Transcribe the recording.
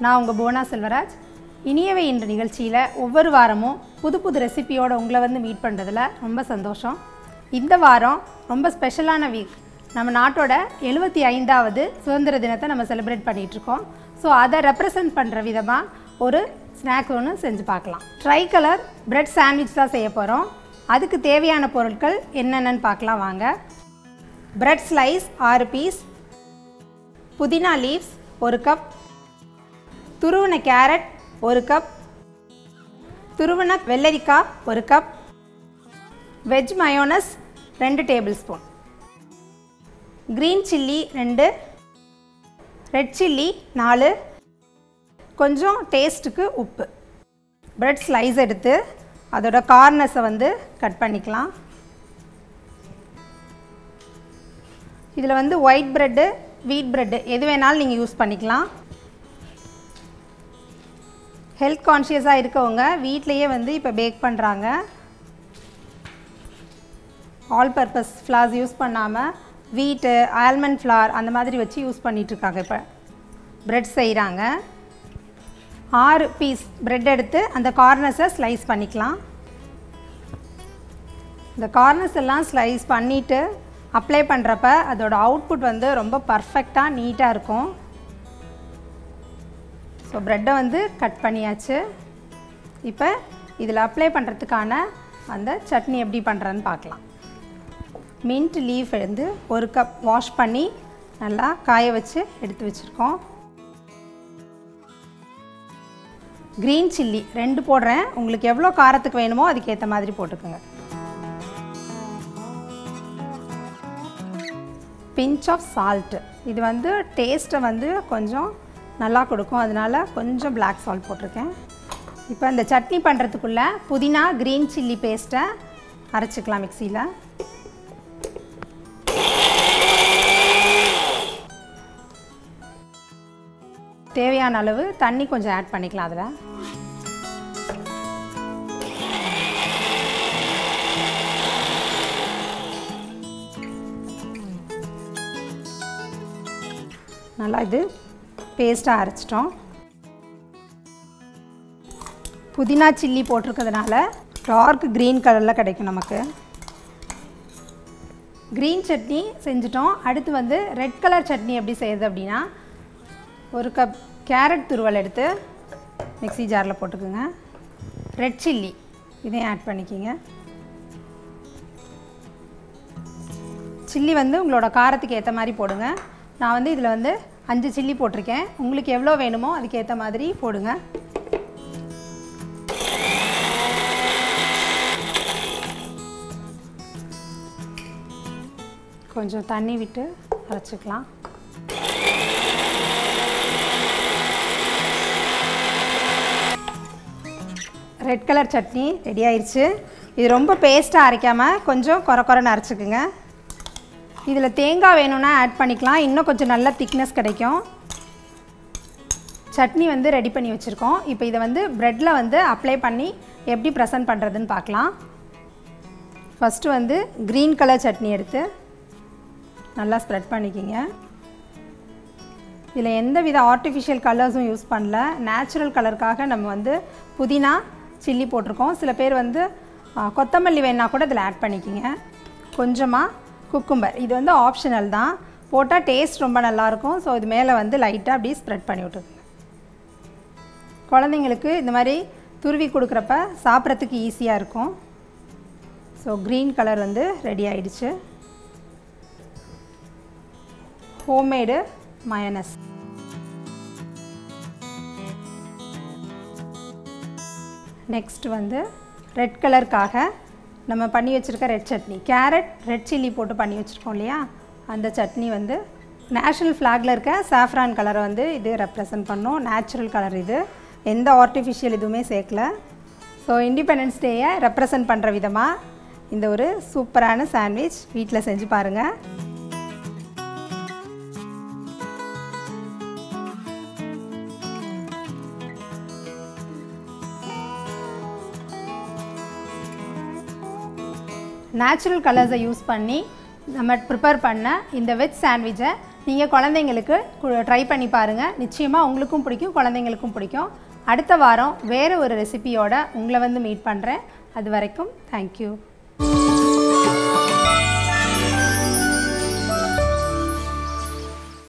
நான் உங்கள் புவனா செல்வராஜ் இனியவை என்ற நிகழ்ச்சியில் ஒவ்வொரு வாரமும் புது புது ரெசிபியோட உங்களை வந்து மீட் பண்ணுறதுல ரொம்ப சந்தோஷம் இந்த வாரம் ரொம்ப ஸ்பெஷலான வீக் நம்ம நாட்டோட எழுபத்தி ஐந்தாவது சுதந்திர தினத்தை நம்ம செலிப்ரேட் பண்ணிகிட்ருக்கோம் ஸோ அதை ரெப்ரசன்ட் பண்ணுற விதமாக ஒரு ஸ்நாக்ஸ் ஒன்று செஞ்சு பார்க்கலாம் ட்ரை கலர் பிரெட் சாண்ட்விச் தான் செய்ய போகிறோம் அதுக்கு தேவையான பொருட்கள் என்னென்னு பார்க்கலாம் வாங்க பிரெட் ஸ்லைஸ் ஆறு பீஸ் புதினா லீவ்ஸ் ஒரு கப் துருவின கேரட் ஒரு கப் துருவின வெள்ளரிக்காய் ஒரு கப் வெஜ் மயோனஸ் ரெண்டு டேபிள் ஸ்பூன் க்ரீன் சில்லி ரெண்டு ரெட் சில்லி நாலு கொஞ்சம் டேஸ்ட்டுக்கு உப்பு பிரெட் ஸ்லைஸ் எடுத்து அதோட கார்னஸை வந்து கட் பண்ணிக்கலாம் இதில் வந்து ஒயிட் ப்ரெட்டு வீட் ப்ரெட்டு எது வேணாலும் நீங்கள் யூஸ் பண்ணிக்கலாம் ஹெல்த் கான்ஷியஸாக இருக்கவங்க வீட்லேயே வந்து இப்போ பேக் பண்ணுறாங்க ஆல் பர்பஸ் ஃப்ளார்ஸ் யூஸ் பண்ணாமல் வீட்டு ஆல்மண்ட் ஃப்ளார் அந்த மாதிரி வச்சு யூஸ் பண்ணிகிட்ருக்காங்க இப்போ ப்ரெட் செய்கிறாங்க ஆறு பீஸ் ப்ரெட் எடுத்து அந்த கார்னர்ஸை ஸ்லைஸ் பண்ணிக்கலாம் இந்த கார்னர்ஸ் எல்லாம் ஸ்லைஸ் பண்ணிவிட்டு அப்ளை பண்ணுறப்ப அதோட அவுட்புட் வந்து ரொம்ப பர்ஃபெக்டாக நீட்டாக இருக்கும் ஸோ ப்ரெட்டை வந்து கட் பண்ணியாச்சு இப்போ இதில் அப்ளை பண்ணுறதுக்கான அந்த சட்னி எப்படி பண்ணுறேன்னு பார்க்கலாம் மின்ட் லீஃப் வந்து ஒரு கப் வாஷ் பண்ணி நல்லா காய வச்சு எடுத்து வச்சுருக்கோம் க்ரீன் சில்லி ரெண்டு போடுறேன் உங்களுக்கு எவ்வளோ காரத்துக்கு வேணுமோ அதுக்கேற்ற மாதிரி போட்டுக்கோங்க பிஞ்ச் ஆஃப் சால்ட்டு இது வந்து டேஸ்ட்டை வந்து கொஞ்சம் நல்லா கொடுக்கும் அதனால் கொஞ்சம் பிளாக் சால்ட் போட்டிருக்கேன் இப்போ இந்த சட்னி பண்ணுறதுக்குள்ளே புதினா க்ரீன் சில்லி பேஸ்ட்டை அரைச்சிக்கலாம் மிக்சியில் தேவையான அளவு தண்ணி கொஞ்சம் ஆட் பண்ணிக்கலாம் அதில் நல்லா இது பேஸ்ட்டாக அரைச்சிட்டோம் புதினா சில்லி போட்டிருக்கிறதுனால டார்க் க்ரீன் கலரில் கிடைக்கும் நமக்கு க்ரீன் சட்னி செஞ்சிட்டோம் அடுத்து வந்து ரெட் கலர் சட்னி எப்படி செய்யுது அப்படின்னா ஒரு கப் கேரட் துருவல் எடுத்து மிக்ஸி ஜாரில் போட்டுக்கோங்க ரெட் சில்லி இதையும் ஆட் பண்ணிக்கிங்க சில்லி வந்து உங்களோட காரத்துக்கு ஏற்ற மாதிரி போடுங்க நான் வந்து இதில் வந்து அஞ்சு சில்லி போட்டிருக்கேன் உங்களுக்கு எவ்வளோ வேணுமோ அதுக்கேற்ற மாதிரி போடுங்க கொஞ்சம் தண்ணி விட்டு அரைச்சிக்கலாம் ரெட் கலர் சட்னி ரெடி ஆயிடுச்சு இது ரொம்ப பேஸ்ட்டாக அரைக்காமல் கொஞ்சம் குறை குறைன்னு அரைச்சிக்குங்க இதில் தேங்காய் வேணும்னா ஆட் பண்ணிக்கலாம் இன்னும் கொஞ்சம் நல்ல திக்னஸ் கிடைக்கும் சட்னி வந்து ரெடி பண்ணி வச்சுருக்கோம் இப்போ இதை வந்து ப்ரெட்டில் வந்து அப்ளை பண்ணி எப்படி ப்ரெசன்ட் பண்ணுறதுன்னு பார்க்கலாம் ஃபஸ்ட்டு வந்து க்ரீன் கலர் சட்னி எடுத்து நல்லா ஸ்ப்ரெட் பண்ணிக்கிங்க இதில் எந்த வித ஆர்டிஃபிஷியல் கலர்ஸும் யூஸ் பண்ணல நேச்சுரல் கலருக்காக நம்ம வந்து புதினா சில்லி போட்டிருக்கோம் சில பேர் வந்து கொத்தமல்லி வேணால் கூட இதில் ஆட் பண்ணிக்கிங்க கொஞ்சமாக குக்கும்பர் இது வந்து ஆப்ஷனல் தான் போட்டால் டேஸ்ட் ரொம்ப நல்லாயிருக்கும் ஸோ இது மேலே வந்து லைட்டாக அப்படியே ஸ்ப்ரெட் பண்ணி விட்டுருங்க குழந்தைங்களுக்கு இந்த மாதிரி துருவி கொடுக்குறப்ப சாப்பிட்றதுக்கு ஈஸியாக இருக்கும் ஸோ க்ரீன் கலர் வந்து ரெடி ஆயிடுச்சு ஹோம்மேடு மயனஸ் நெக்ஸ்ட் வந்து ரெட் கலருக்காக நம்ம பண்ணி வச்சுருக்க red chutney carrot red chilli போட்டு பண்ணி வச்சுருக்கோம் இல்லையா அந்த சட்னி வந்து நேஷ்னல் ஃப்ளாகில் இருக்க சாஃப்ரான் கலரை வந்து இது ரெப்ரசன்ட் பண்ணும் நேச்சுரல் கலர் இது எந்த ஆர்டிஃபிஷியல் எதுவுமே சேர்க்கல ஸோ இண்டிபெண்டன்ஸ் டேயை ரெப்ரசன்ட் பண்ணுற விதமாக இந்த ஒரு சூப்பரான சாண்ட்விச் வீட்டில் செஞ்சு பாருங்கள் நேச்சுரல் கலர்ஸை யூஸ் பண்ணி நம்ம ப்ரிப்பேர் பண்ண இந்த வெஜ் சாண்ட்விச்சை நீங்கள் குழந்தைங்களுக்கு ட்ரை பண்ணி பாருங்கள் நிச்சயமாக உங்களுக்கும் பிடிக்கும் குழந்தைங்களுக்கும் பிடிக்கும் அடுத்த வாரம் வேறு ஒரு ரெசிபியோட உங்களை வந்து மீட் பண்ணுறேன் அது வரைக்கும் தேங்க்யூ